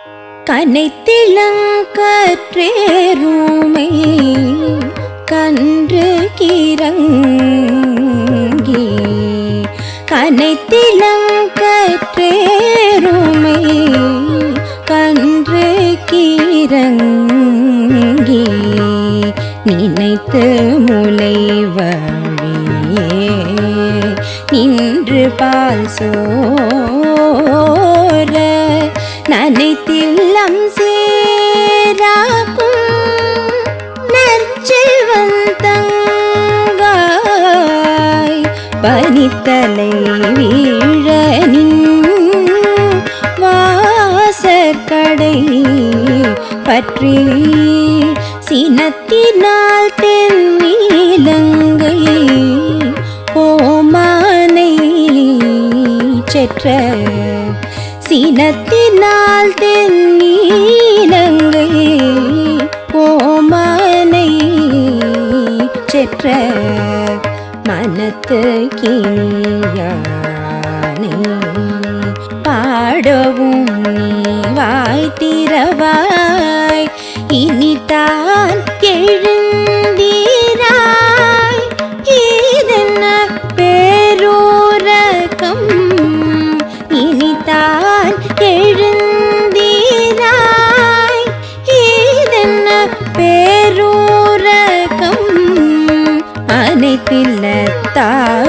கனைத்திளங்கற்றேருமை கன்று கிறங்கி கனைத்திளங்கற்றேருமை கன்று கிறங்கி நினைத்து முலை வழியே நின்று பால் சோர நனைத்தில்லம் சேராக்கும் நற்செல்வந்தங்காய் பனித்தலை வீழ நின் வாசற்கடை பற்றி சினத்தினால் தென்னிலங்கை ஓமானை செற்ற சினத்தினால் தென்னிலங்கை ஓமானை செற்ற மனத்து கிணியானே பாடவும் நீ வாய் திறவாய் இனிதான் எழுந்தீராய் இதென்ன பேரூரகம் இனிதான் எழுந்தீராய் இதென்ன பேரூரகம் அனைத்தில்ல தாய்